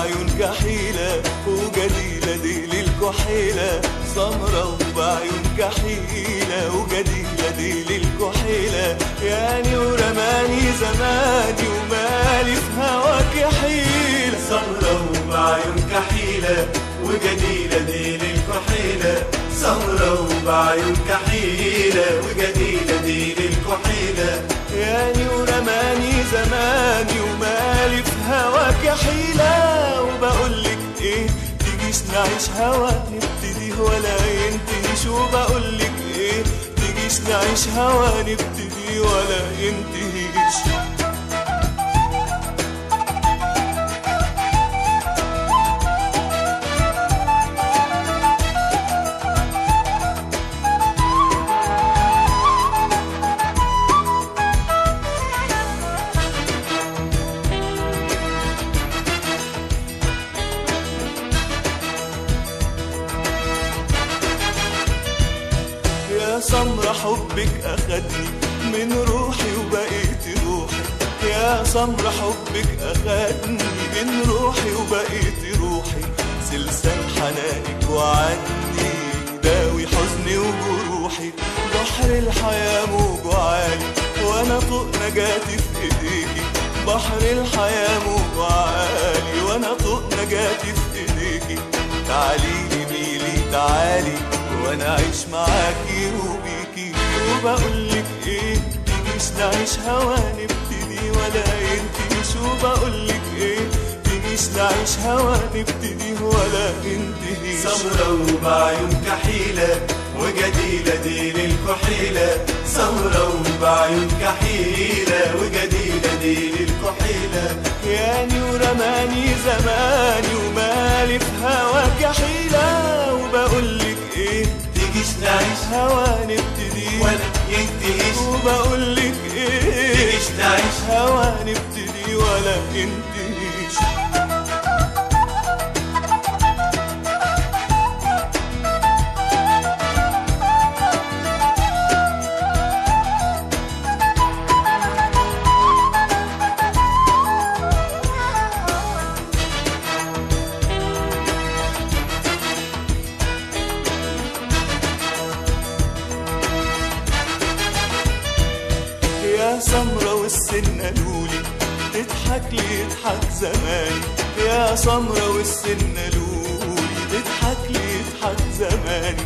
وبعيون كحيلة وجديلة دي للكحيلة سمرة وبعيون كحيلة وجديلة دي للكحيلة يعني ورماني زماني ومالي في هواك حيلة سمرة وبعيون كحيلة وجديلة دي للكحيلة سمرة وبعيون كحيلة وجديلة دي للكحيلة يعني ورماني زماني ومالي في هواك حيلة وبقولك ايه تجيش نعيش هوا نبتدي ولا ينتهيش وبقولك ايه تجيش نعيش هوا نبتدي ولا ينتهيش يا سمرة حبك أخدني من روحي وبقيت روحي يا سمرة حبك أخدني من روحي وبقيت روحي سلسال حنانك وعني داوي حزني وجروحي بحر الحياة موج عالي وأنا طوق نجاتي في إيديكي بحر الحياة موج عالي وأنا طوق نجاتي في إيديكي تعالي ميلي تعالي وانا اعيش معاكي وبيكي وبقولك ايه تجيش نعيش هوا نبتدي ولا ينتهيش وبقولك ايه تجيش نعيش هوا نبتدي ولا ينتهيش سمرة وبعيون كحيلة وجديلة دي للكحيلة سمرة وبعيون كحيلة وجديلة دي للكحيلة يعني ورماني زماني ومالي في هواك حيلة وبقولك ايه تجيش نعيش هوا نبتدي ولا ينتهيش وبقولك ايه تجيش نعيش هوا نبتدي ولا ينتهيش يا سمرة والسن قالولي تضحك لي يضحك زماني يا سمرة والسن قالولي تضحك لي يضحك زماني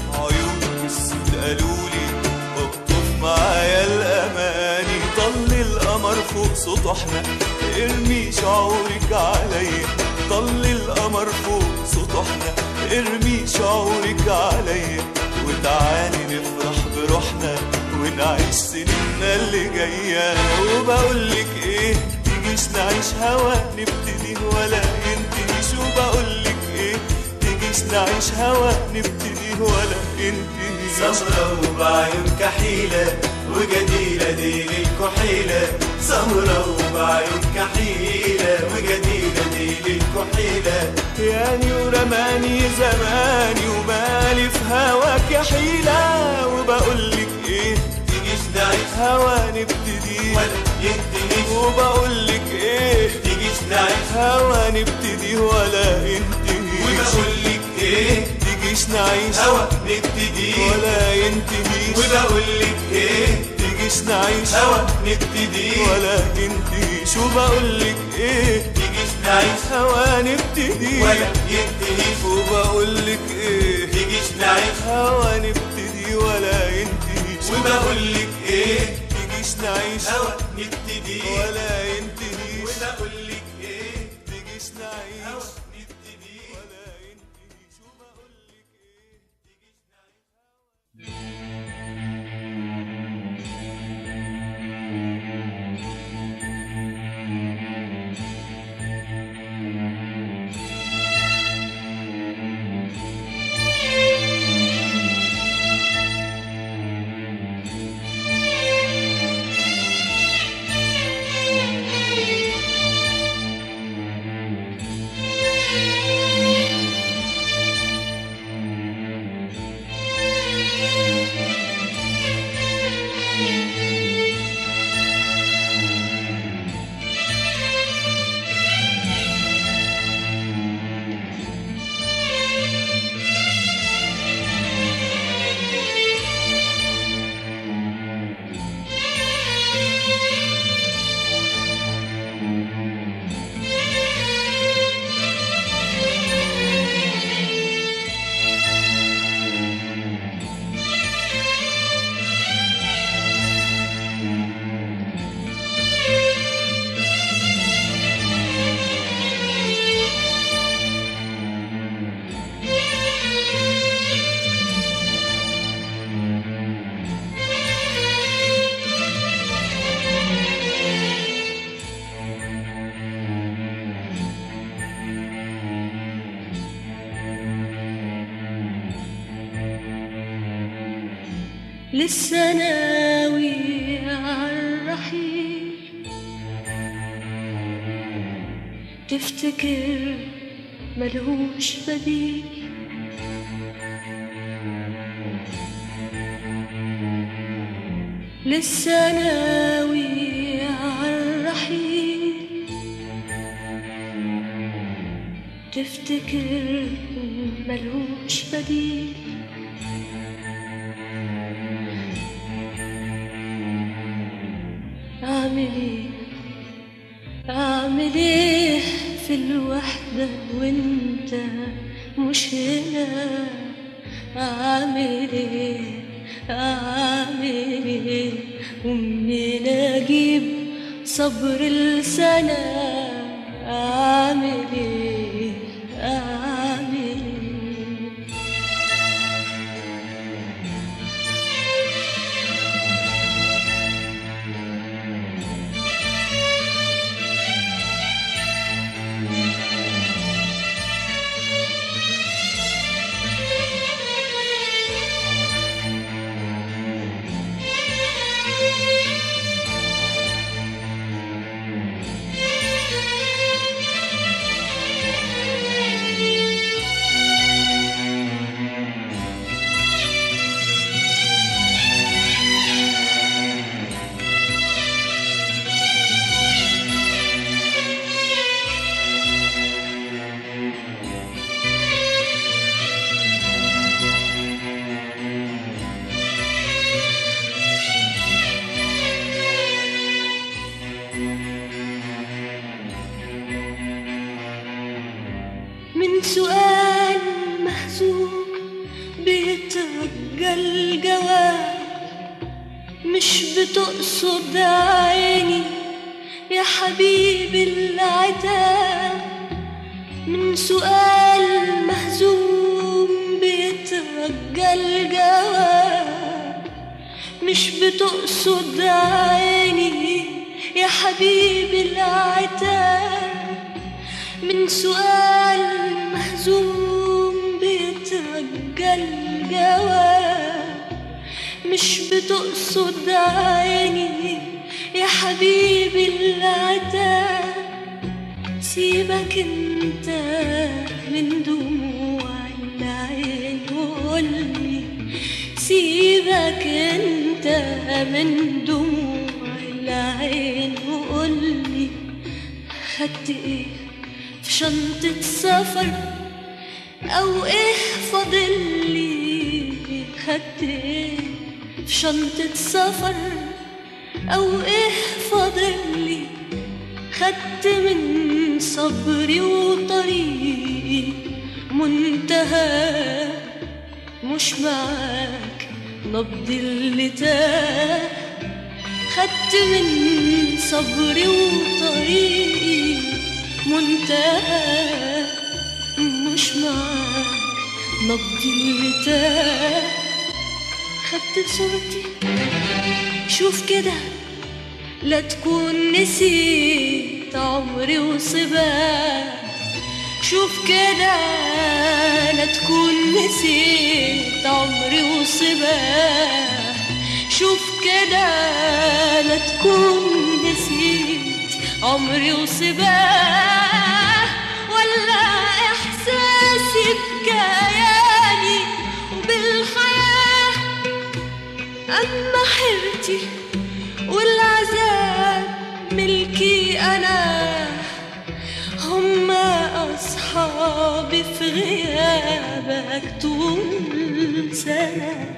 عيونك السود قالولي اقطف معايا الاماني طل القمر فوق سطحنا ارمي شعورك عليا طل القمر فوق سطحنا ارمي شعورك عليا وتعالي نفرح بروحنا ونعيش سنيننا اللي جاية وبقولك ايه تجيش نعيش هوا نبتدي ولا ينتهيش وبقولك ايه تجيش نعيش هوا نبتدي ولا ينتهيش سمرة وبعيون كحيلة وجديلة دي للكحيلة سمرة وبعيون كحيلة وجديلة دي للكحيلة يعني ورماني زماني ومالي في هواك حيلة وبقولك ايه تجيش نعيش هوا نبتدي ولا ينتهيش وبقولك ايه تجيش نعيش هوا نبتدي ولا ينتهيش وبقولك ايه تجيش نعيش هوا نبتدي ولا ينتهيش وبقولك ايه تجيش نعيش هوا نبتدي ولا ينتهيش وبقولك ايه تجيش نعيش هوا نبتدي ولا ينتهيش وبقولك ايه تجيش نعيش هوا نبتدي ولا ينتهيش وبقولك ايه تجيش نعيش هوا نبتدي ولا ينتهيش وبقولك ايه تجيش نعيش هوا نبتدي ولا ينتهيش وبقولك ايه Thank you. لسه ناوي عالرحيل تفتكر ملهوش بديل لسه ناوي عالرحيل تفتكر ملهوش بديل أعمل إيه أعمل إيه في الوحدة وأنت مش هنا أعمل إيه أعمل إيه ومنين أجيب صبر السنة أعمل إيه أعمل إيه من سؤال مهزوم بيترجى الجواب مش بتقصد عيني يا حبيبي العتاب من سؤال مهزوم بيترجى الجواب مش بتقصد عيني يا حبيبي العتاب من سؤال مهزوم بيترجى الجواب مش بتقصد عيني يا حبيبي العتاب سيبك انت من دموع العين وقولي سيبك انت من دموع العين وقولي خدت ايه في شنطة سفر أو إيه فاضلي خدت إيه في شنطة سفر أو إيه فاضلي خدت من صبري وطريقي منتهى مش معاك نبض اللي تاه خدت من صبري وطريقي منتهى مش معاك نبضي اللي تاه خدت صورتي شوف كده لا تكون نسيت عمري وصباه شوف كده لا تكون نسيت عمري وصباه شوف كده لا تكون نسيت عمري وصباه ولا احساسي بكياني وبالحياه اما حيرتي والعذاب ملكي انا هما اصحابي في غيابك طول سنه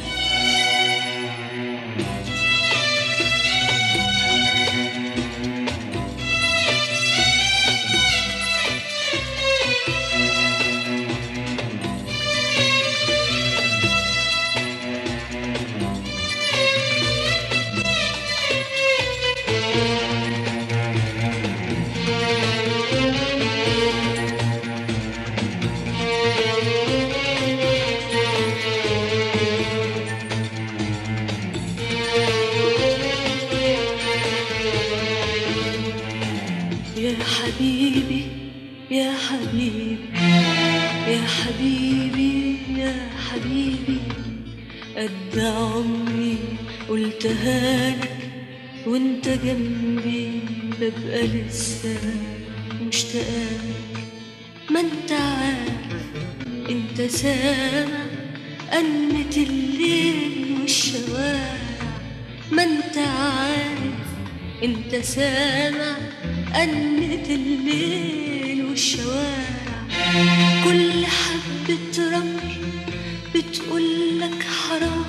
يا حبيبي يا حبيبي يا حبيبي يا حبيبي قد عمري قلتها لك وانت جنبي ببقى لسه مشتاقك ما انت عارف انت سامع أنة الليل والشوارع ما انت عارف انت سامع أنة الليل والشوارع كل حبة رمل بتقولك حرام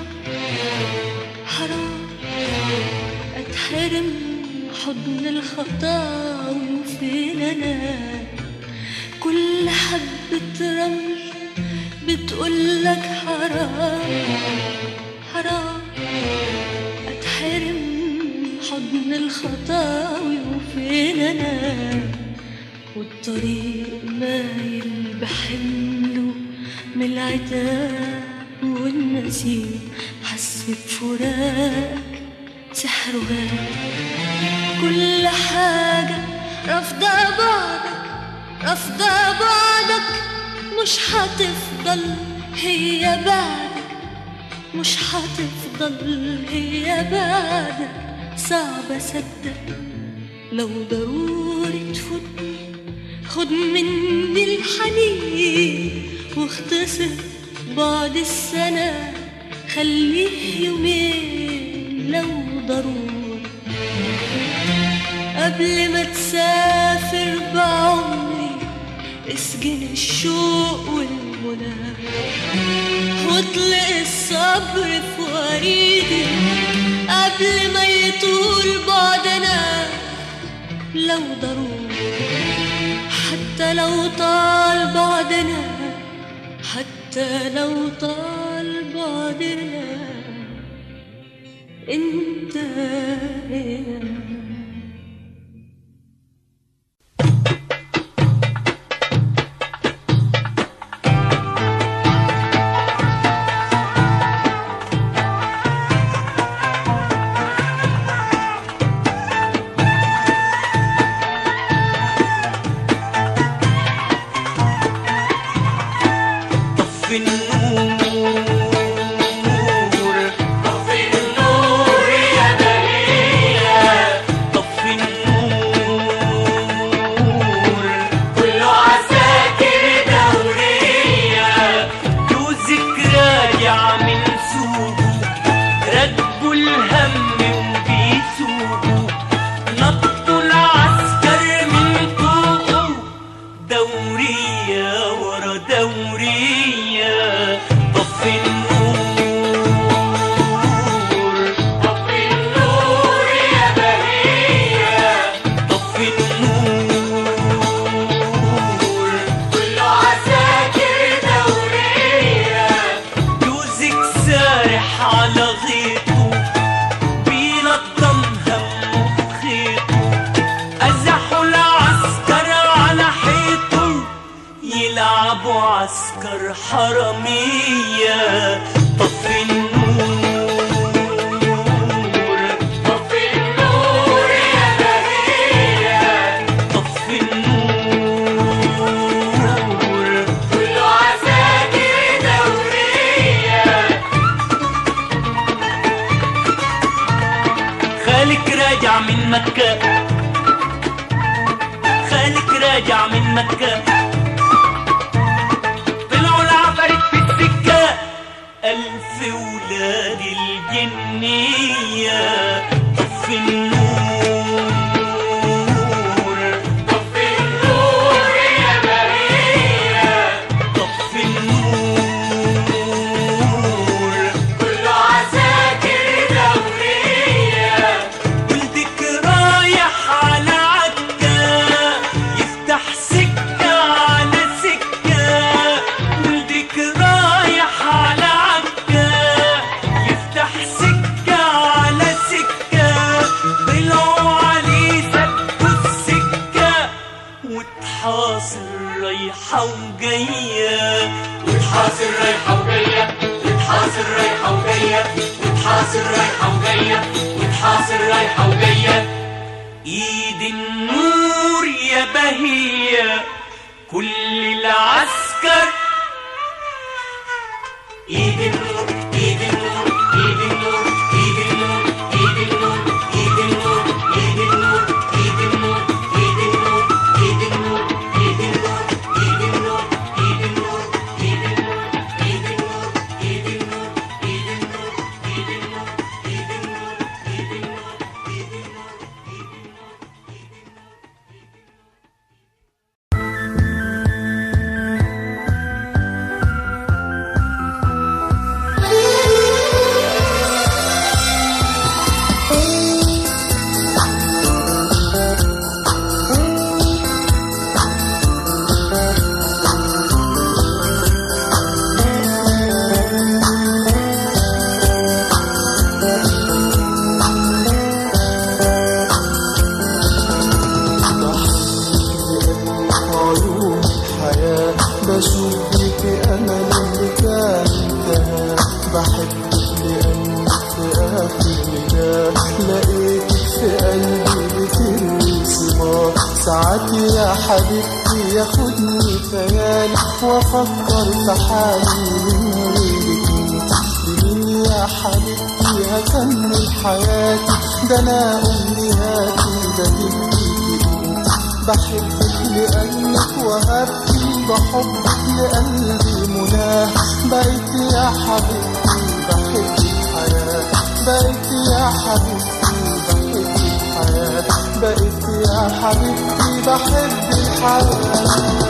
حرام أتحرم حضن الخطاوي وفين أنا كل حبة رمل بتقولك حرام حرام أتحرم حضن الخطاوي وفين أنا والطريق مايل بحمله من العتاب والنسيم حس بفراقك سحر غاب كل حاجة رافضة بعدك رافضة بعدك مش هتفضل هي بعدك مش هتفضل هي بعدك صعب اصدق لو ضروري تفوتني خد مني الحنين واختصر بعد السنة خليه يومين لو ضروري قبل ما تسافر بعمري اسجن الشوق والمنى واطلق الصبر في وريدي قبل ما يطول بعدنا لو ضروري حتى لو طال بعدنا حتى لو طال بعدنا انت هنا طفي النور طفي النور يا بهية طفي النور كله عساكر دورية جوزك راجع من سوقه ركبوا الهم وبيسوقوا نطوا العسكر من فوقه دورية ورا دورية طفي النور طفي النور يا بهية طفي النور كله عساكر دورية جوزك سارح على غيطه بيلطم همه بخيطه أزحوا العسكر على حيطه يلعبوا عسكر حرامية طفي النور طفي النور يا بهية طفي النور كله عساكر دورية خالك راجع من مكة خالك راجع من مكة طلعوا العفاريت في السكة ألف ولاد الجنية طفي النور طفي النور يا بهية طفي النور كله عساكر دورية ولدك رايح على عكا يفتح سكة على سكة ولدك رايح على عكا يفتح سكة على سكة طلعوا عليه سكوا السكة وتحاصر رايحة وجاية وتحاصر رايحة وجاية وتحاصر رايحة وجاية وتحاصر رايحة وجاية وتحاصر رايحة وجاية ايد النور يا بهية كل العسكر ايد النور ايد النور ساعات يا حبيبتي ياخدني خيالي وافكر في حالي من غيرك بمين يا حبيبتي هكمل حياتي ده انا امنياتي ده تديكي بحبك لأنك وهبتي بحبك لقلبي مناه بقيت يا حبيبتي بحب الحياة بقيت يا حبيبتي بحب الحياة بقيت يا حبيبتي بحب الحياة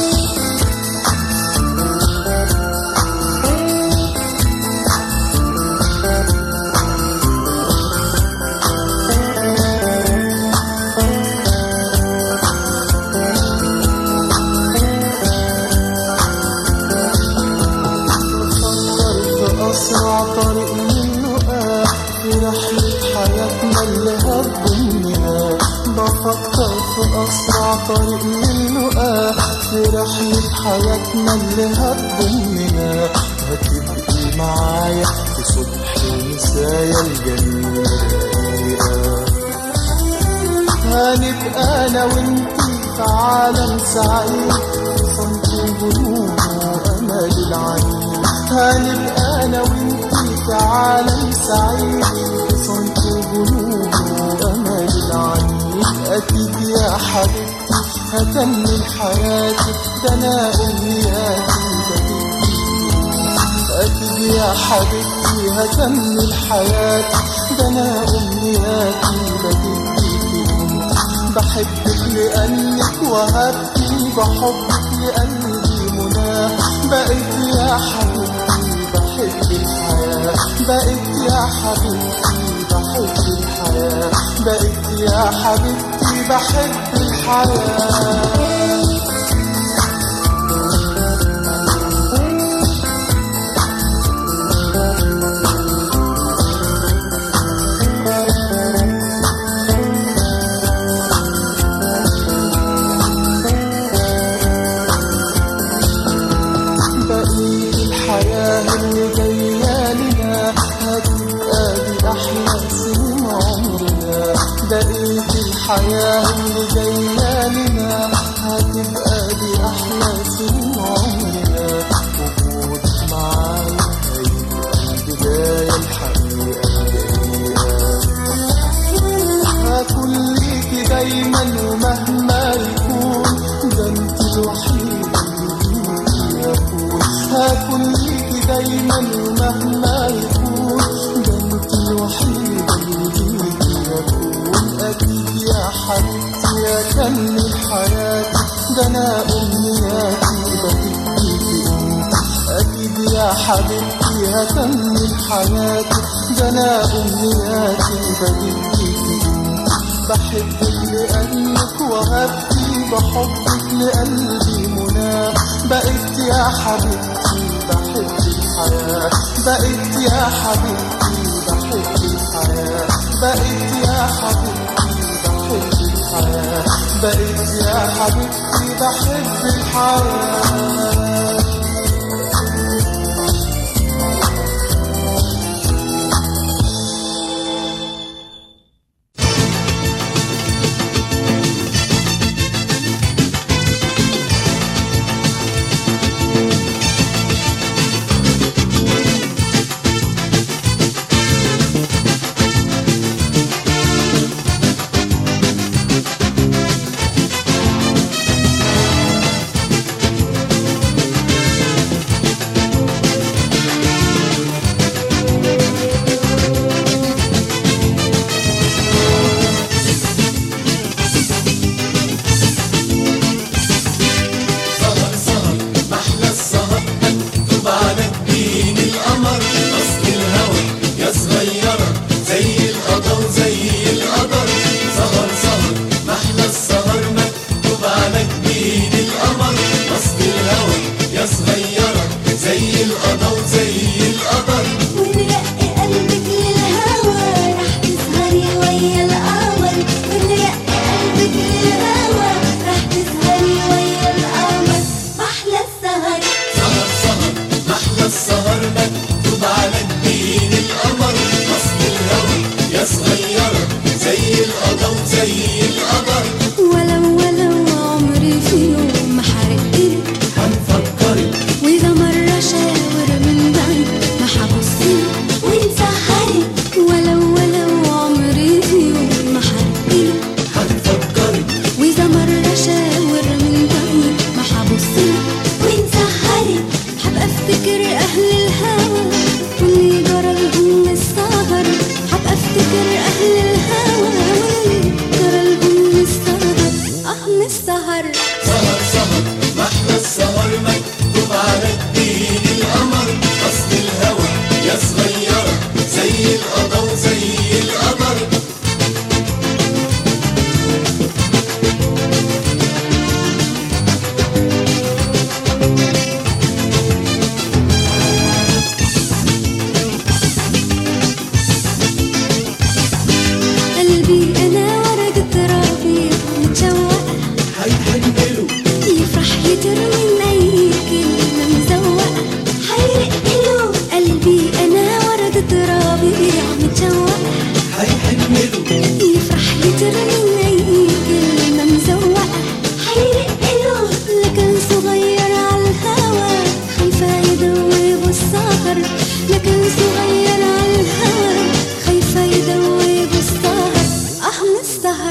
بفكر في أسرع طريق منه آه في رحلة حياتنا اللي هتضمنا بفكر في أسرع طريق منه آه في رحلة حياتنا اللي هتضمنا هتبقي معايا في صبح مسايا الجميلة الرقيقة هنبقى انا وانتي في عالم سعيد في صمت الجنون وامل العين هنبقى انا وانتي في عالم سعيد في صمت الجنون وامل العين اكيد يا حبيبتي هكمل حياتي ده انا امنياتي بتديكي أكيد يا حبيبتي هكمل حياتي ده أنا أمنياتي بديكي بحبك لأنك وهبتي بحبك لقلبي مناه بقيت يا حبيبتي بحب الحياة بقيت يا حبيبتي بحب الحياة بقيت يا حبيبتي بحب الحياة بقيت الحياة اللي جاية لنا هتبقى دي أحلى سنين عمرنا بقيت الحياة اللي جاية لنا هتبقى دي أحلى سنين عمرنا وجودك معايا هيبقى البداية الحقيقة الجميلة هكون ليكي دايما ومهما يكون ده انت الوحيدة اللي ليكي هكون هكون ليكي دايما ومهما يكون ده انت الوحيدة اللي ليكي هكون أكيد يا حبيبتي أكمل حياتي ده أنا أمنياتي بتديكي انت أكيد يا حبيبتي هكمل حياتي ده أنا أمنياتي بديكي انت بحبك لأنك وهبتي بحبك لقلبي مناه بقيت يا حبيبتي بحب الحياة بقيت يا حبيبتي بحب الحياة بقيت يا حبيبتي بحب الحياة بقيت يا حبيبتي بحب الحياة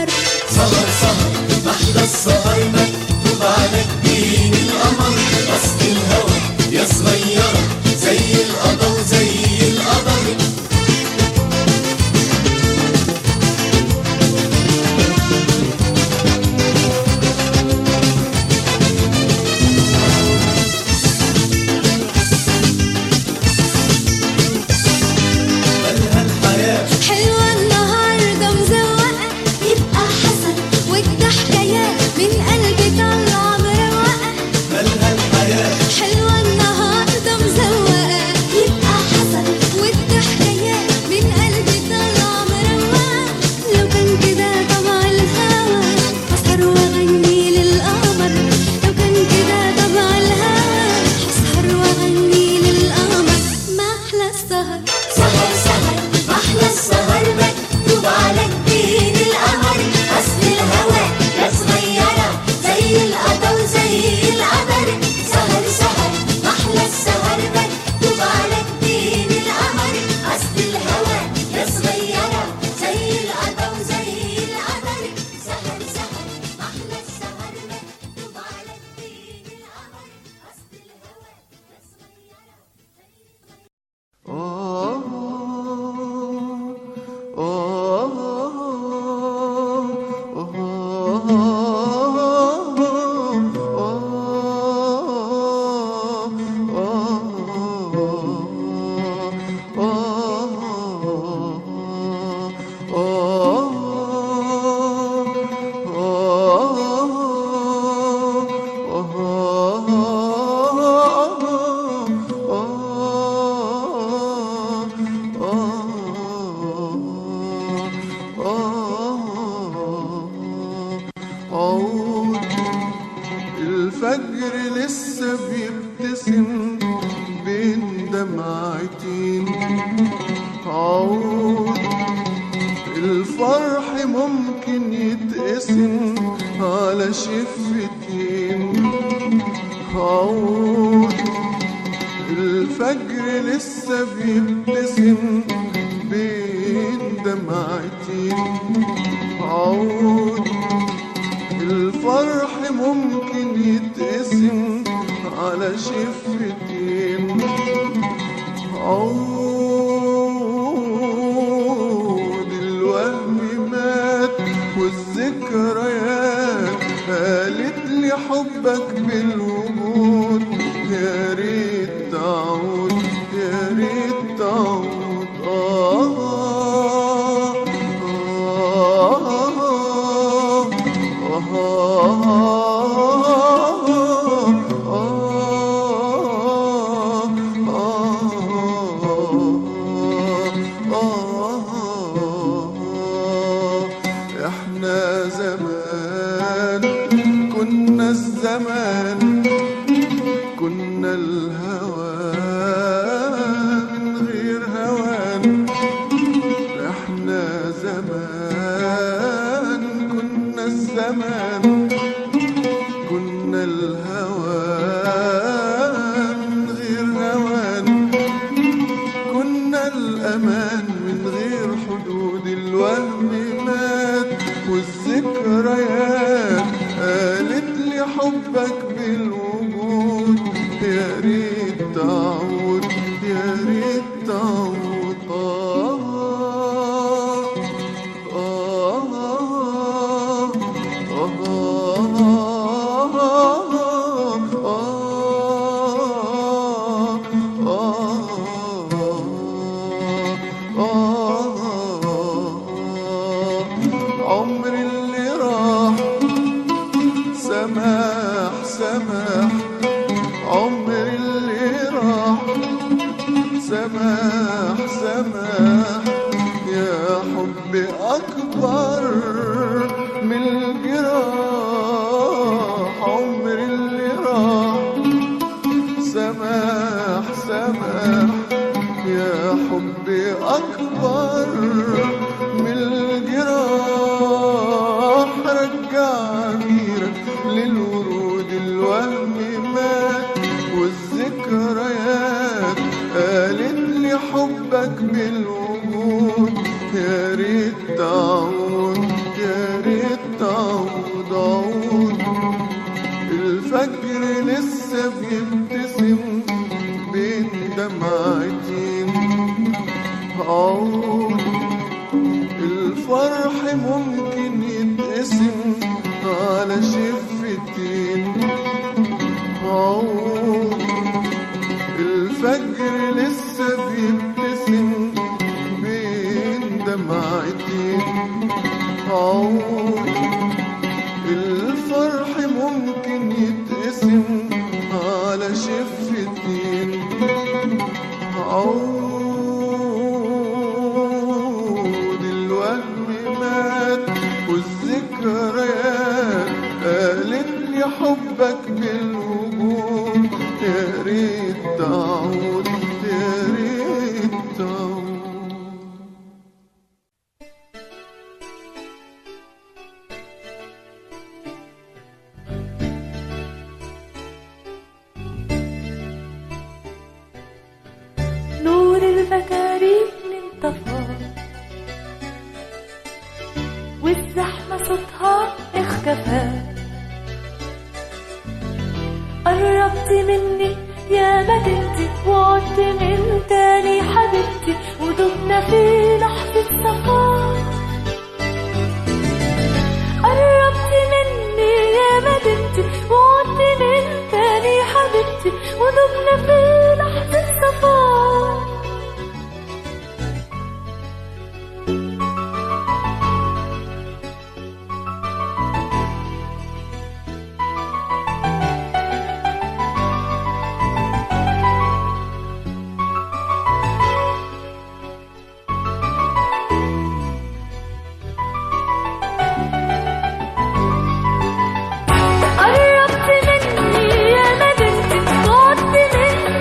السهر سهر سهر محلى السهر مكتوب على جبين القمر قصد الهوى يا صغيرة زي القضا وزي القدر مالها الحياة حلوة النهاردة مزوقة يبقى حسن والضحكايات من قلبي طالعة مروقة مالها الحياة حلوة النهاردة مزوقة يبقى حسن والضحكايات من قلبي طالعة مروقة لو كان كده طبع الهوى أسهر وأغني للقمر لو كان كده طبع الهوى أسهر وأغني للقمر ما أحلى السهر سهر سهر محلى السهر مكتوب على جبين القمر أصل الهوى يا صغيرة زي القضا وزي القدر سهر سهر محلى السهر مكتوب على جبين القمر أصل الهوى يا صغيرة زي القضا وزي القدر سهر سهر محلى السهر مكتوب على جبين القمر أصل الهوى يا صغيرة عود الفجر لسه بيبتسم بين دمعتين عود الفرح ممكن يتقسم على شفتين عود الفجر لسه بيبتسم بين دمعتين عود الفرح ممكن يتقسم على شفتين عود الوهم مات والذكريات قالت لي حبك بالوجود يا ريت تعود يا ريت تعود آه آه احنا زمان كنا الزمان كنا الهوى من غير هوان احنا زمان كنا الزمان كنا الهوى من غير هوان كنا الأمان من غير حدود الوهم مات والذكريات قالت لي حبك بالوجود يا ريت تعود يا ريت تعود آه آه عمر اللي راح سماح سماح عمر اللي راح سماح سماح يا حبي أكبر من الجراح عمر اللي راح سماح سماح يا حبي أكبر من الجراح رجعني للورود الوهم مات والذكريات قالت لي حبك بالوجود يا ريت تعود يا ريت تعود عود الفجر لسه بيبتسم بين دمعتين عود الفرح ممكن يتقسم على شفتين عود الفجر لسه بيبتسم بين دمعتين عود الفرح ممكن يتقسم على شفتين عود الوهم مات والذكريات قالت لي حبك بالوجود يا ريت تعود يا ريت تعود نور البكارين انطفى والزحمة صوتها اختفى قربت مني يا مدينتي وعدت من تاني حبيبتي ودبنا في لحظة صفا قربت مني يا مدينتي وعدت من تاني حبيبتي ودبنا في لحظة صفا قربت مني يا مدينتي وعدت من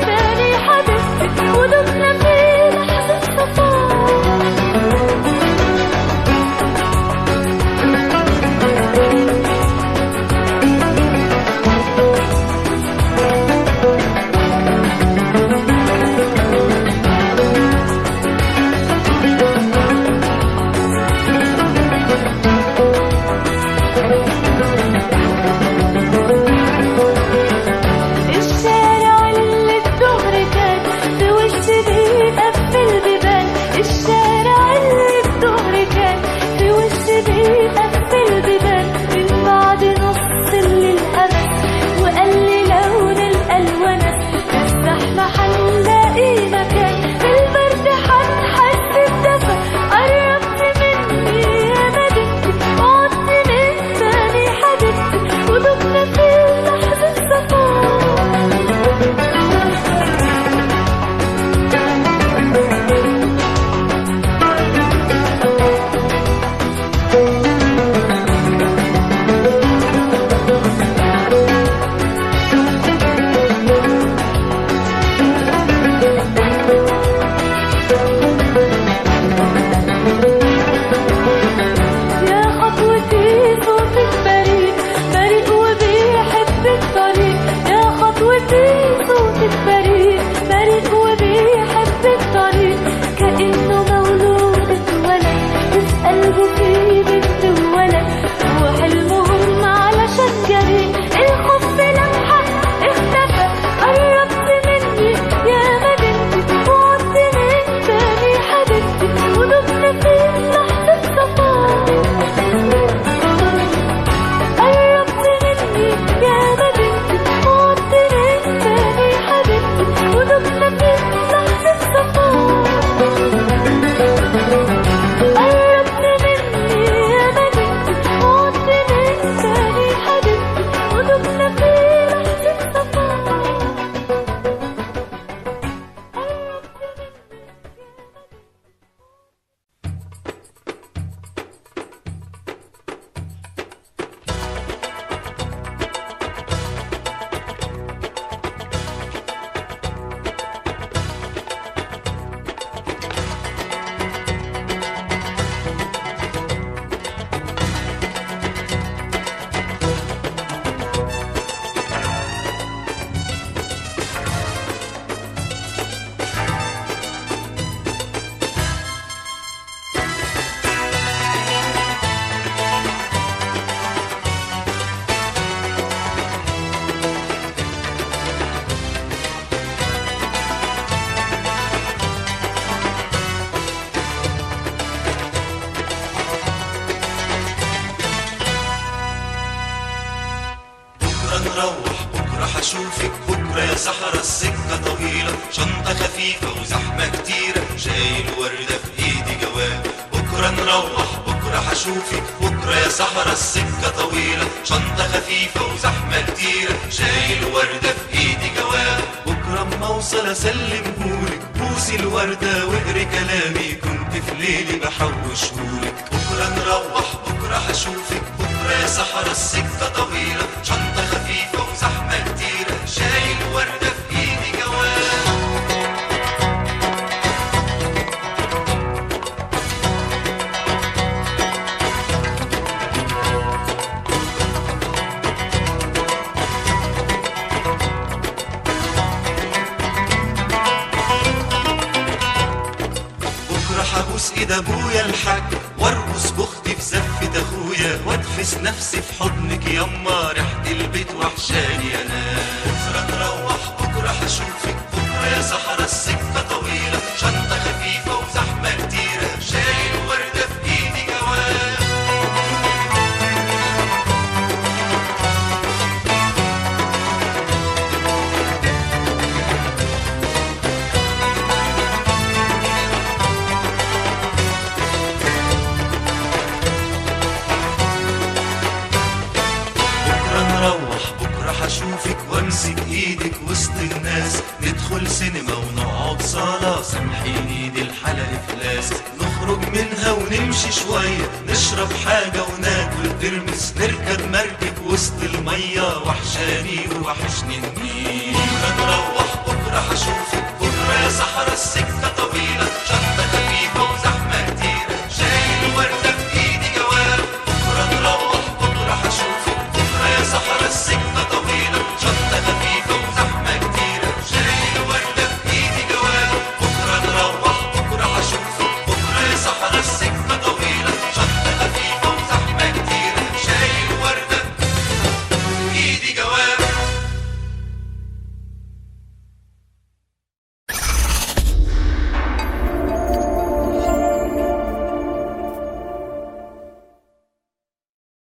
نروح بكرة هشوفك بكرة يا صحرا السكة طويلة شنطة خفيفة وزحمة كتيرة شايل وردة في ايدي جواب بكرة نروح بكرة هشوفك بكرة يا صحرا السكة طويلة شنطة خفيفة وزحمة كتيرة شايل وردة في ايدي جواب بكرة اما اوصل اسلمهولك بوسي الوردة واقري كلامي كنت في ليلي بحوشهولك بكرة نروح بكرة هشوفك بكرة يا صحرا السكة طويلة شنطة خفيفة وزحمة كتيرة شايل وردة في ايدي جواب بكرة هبوس ايد ابويا الحاج وارقص باختي في زفة اخويا وادفس نفسي في حضنك يما ريحة البيت وحشاني انا بكرة نروح بكرة هشوفك بكرة يا صحرا السكة طويلة شنطة خفيفة وزحمة كتيرة شايل وردة في ايدي جواب بكرة نروح بكرة هشوفك وامسك ايدك وسط الناس ندخل سينما ونقعد صالة سامحيني دي الحلقة افلاس نخرج منها ونمشي شوية نشرب حاجة وناكل ترمس نركب مركب وسط المية وحشاني ووحشني النيل بكرة نروح بكرة هشوفك بكرة يا صحرا السكة طويلة شنطة